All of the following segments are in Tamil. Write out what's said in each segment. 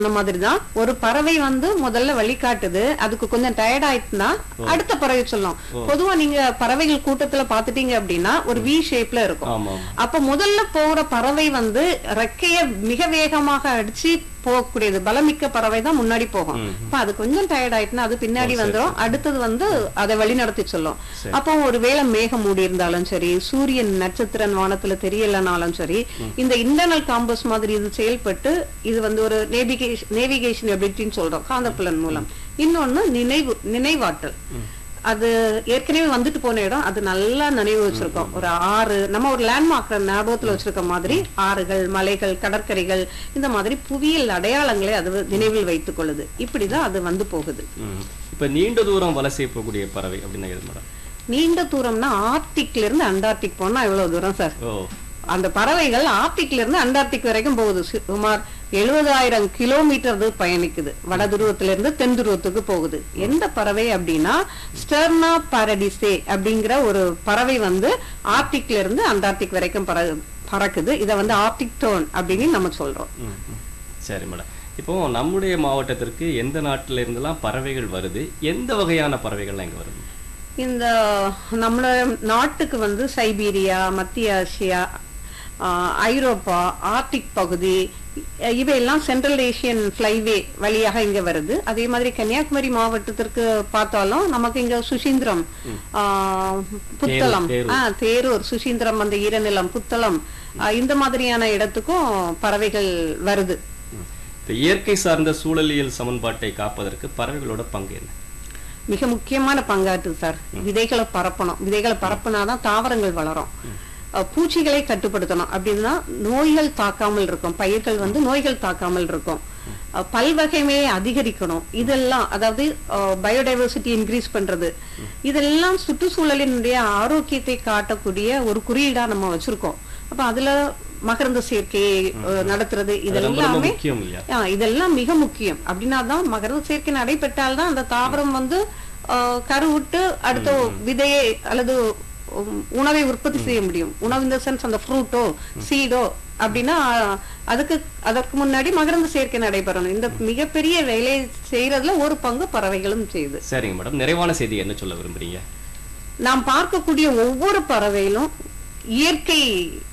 அந்த மாதிரிதான் ஒரு பறவை வந்து முதல்ல வழிகாட்டுது அதுக்கு கொஞ்சம் டயர்ட் ஆயிட்டுனா அடுத்த பறவை சொல்லும் பொதுவா நீங்க பறவைகள் கூட்டத்துல பாத்துட்டீங்க அப்படின்னா ஒரு வி ஷேப்ல இருக்கும் ஆமா அப்ப முதல்ல போற பறவை வந்து ரெக்கைய மிக வேகமாக அடிச்சு போகக்கூடியது பலமிக்க பறவை தான் முன்னாடி போகும் அப்ப அது கொஞ்சம் டயர்ட் ஆயிட்டுனா அது பின்னாடி வந்துரும் அடுத்தது வந்து அதை வழி நடத்தி சொல்லும் அப்போ ஒருவேளை மேகம் மூடி இருந்தாலும் சரி சூரியன் நட்சத்திரன் வானத்துல தெரியலனாலும் சரி இந்த இன்டர்னல் காம்பஸ் மாதிரி இது செயல்பட்டு இது வந்து ஒரு நேவிகேஷன் நேவிகேஷன் எபிலிட்டின்னு சொல்றோம் காந்தப்புலன் மூலம் இன்னொன்னு நினைவு நினைவாற்றல் அது ஏற்கனவே வந்துட்டு போன இடம் அது நல்லா நினைவு வச்சிருக்கோம் ஒரு ஆறு நம்ம ஒரு லேண்ட்மார்க் ஞாபகத்துல வச்சிருக்க மாதிரி ஆறுகள் மலைகள் கடற்கரைகள் இந்த மாதிரி புவியியல் அடையாளங்களை அது நினைவில் வைத்துக் கொள்ளுது இப்படிதான் அது வந்து போகுது ம். இப்ப நீண்ட தூரம் வலசை போகக்கூடிய பறவை அப்படின்னா எது மேடம் நீண்ட தூரம்னா ஆர்டிக்ல இருந்து அண்டார்டிக் போனா எவ்வளவு தூரம் சார் ஓ அந்த பறவைகள் ஆர்டிக்ல இருந்து அண்டார்டிக் வரைக்கும் போகுது சு- சுமார் எழுபதாயிரம் கிலோமீட்டர் இது பயணிக்குது வட துருவத்துல இருந்து தென் துருவத்துக்கு போகுது எந்த பறவை அப்படின்னா ஸ்டெர்னா பாரடிசே அப்படிங்கிற ஒரு பறவை வந்து ஆர்டிக்ல இருந்து அண்டார்டிக் வரைக்கும் பற பறக்குது இதை வந்து ஆர்டிக் டோன் அப்படின்னு நம்ம சொல்றோம் ம், ம். சரி மேடம் இப்போ நம்முடைய மாவட்டத்திற்கு எந்த நாட்டில இருந்தெல்லாம் பறவைகள் வருது எந்த வகையான பறவைகள்லாம் இங்க வருது இந்த நம்மளோட நாட்டுக்கு வந்து சைபீரியா மத்திய ஆசியா ஆஹ், ஐரோப்பா ஆர்டிக் பகுதி இ- இவையெல்லாம் சென்ட்ரல் ஏசியன் ஃப்ளைவே வழியாக இங்க வருது அதே மாதிரி கன்னியாகுமரி மாவட்டத்திற்கு பார்த்தாலும் நமக்கு இங்க சுசீந்திரம் ஆஹ், புத்தளம் தேரூர். ஆஹ், தேரூர் சுசீந்திரம் அந்த ஈரநிலம் புத்தளம் ஆஹ், இந்த மாதிரியான இடத்துக்கும் பறவைகள் வருது ம். இப்ப இயற்கை சார்ந்த சூழலியல் சமன்பாட்டை காப்பதற்கு பறவைகளோட பங்கு என்ன மிக முக்கியமான பங்காற்று சார் விதைகளை பரப்பணும் விதைகளை பரப்புனாதான் தாவரங்கள் வளரும் அஹ் பூச்சிகளை கட்டுப்படுத்தணும் அப்படின்னா நோய்கள் தாக்காமல் இருக்கும் பயிர்கள் வந்து நோய்கள் தாக்காமல் இருக்கும் அஹ் பல்வகைமையை அதிகரிக்கணும் இதெல்லாம் அதாவது பயோடைவர்சிட்டி இன்க்ரீஸ் பண்றது இதெல்லாம் சுற்றுச்சூழலினுடைய ஆரோக்கியத்தை காட்டக்கூடிய ஒரு குறியீடா நம்ம வச்சிருக்கோம் அப்ப அதுல மகரந்த சேர்க்கை அஹ், நடத்துறது அது ரொம்ப ரொம்ப இதெல்லாமே முக்கியம் இல்லையா ஆ, இதெல்லாம் மிக முக்கியம் அப்படின்னா தான் மகரந்த சேர்க்கை நடைபெற்றால் தான் அந்த தாவரம் வந்து ஆ, கருவுட்டு அடுத்த விதையை அல்லது உம், உணவை உற்பத்தி செய்ய முடியும் உணவு இந்த சென்ஸ் அந்த ஃப்ரூட்டோ சீடோ அப்படின்னா அதுக்கு அதற்கு முன்னாடி மகரந்த சேர்க்கை நடைபெறணும் இந்த மிகப்பெரிய வேலையை செய்யறதுல ஒரு பங்கு பறவைகளும் செய்யுது சரிங்க மேடம் நிறைவான செய்தி என்ன சொல்ல விரும்புறீங்க நாம் பார்க்கக்கூடிய ஒவ்வொரு பறவையிலும் இயற்கை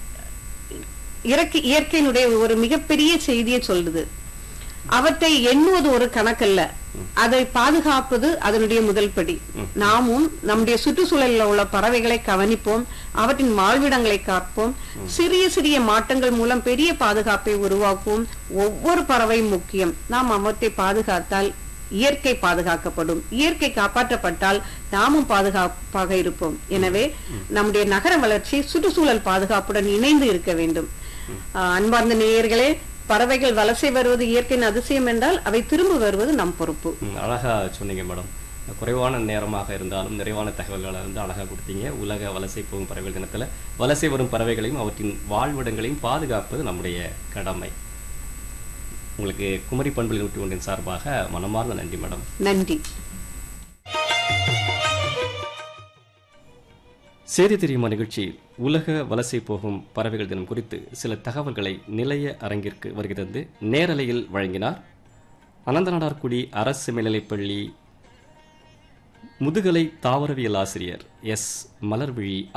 இயற்கை இயற்கையினுடைய ஒரு மிகப்பெரிய செய்தியை சொல்லுது அவற்றை எண்ணுவது ஒரு கணக்கல்ல அதை பாதுகாப்பது அதனுடைய முதல் படி நாமும் நம்முடைய சுற்றுச்சூழலில் உள்ள பறவைகளை கவனிப்போம் அவற்றின் வாழ்விடங்களை காப்போம் சிறிய சிறிய மாற்றங்கள் மூலம் பெரிய பாதுகாப்பை உருவாக்குவோம் ஒவ்வொரு பறவையும் முக்கியம் நாம் அவற்றை பாதுகாத்தால் இயற்கை பாதுகாக்கப்படும் இயற்கை காப்பாற்றப்பட்டால் நாமும் பாதுகாப்பாக இருப்போம் எனவே நம்முடைய நகர வளர்ச்சி சுற்றுச்சூழல் பாதுகாப்புடன் இணைந்து இருக்க வேண்டும் ஆஹ் அன்பார்ந்த நேயர்களே பறவைகள் வலசை வருவது இயற்கையின் அதிசயம் என்றால் அவை திரும்ப வருவது நம் பொறுப்பு ம், அழகா சொன்னீங்க மேடம் குறைவான நேரமாக இருந்தாலும் நிறைவான தகவல்களை வந்து அழகா கொடுத்தீங்க உலக வலசை போகும் பறவைகள் தினத்துல வலசை வரும் பறவைகளையும் அவற்றின் வாழ்விடங்களையும் பாதுகாப்பது நம்முடைய கடமை உங்களுக்கு குமரி பண்புகள் நூற்றி ஒன்றின் சார்பாக மனமார்ந்த நன்றி மேடம் நன்றி செய்தி தெரியுமா நிகழ்ச்சியில் உலக வலசை போகும் பறவைகள் தினம் குறித்து சில தகவல்களை நிலைய அரங்கிற்கு வருகை தந்து நேரலையில் வழங்கினார் அனந்தநாடார்குடி அரசு மேல்நிலைப்பள்ளி முதுகலை தாவரவியல் ஆசிரியர் எஸ் மலர்விழி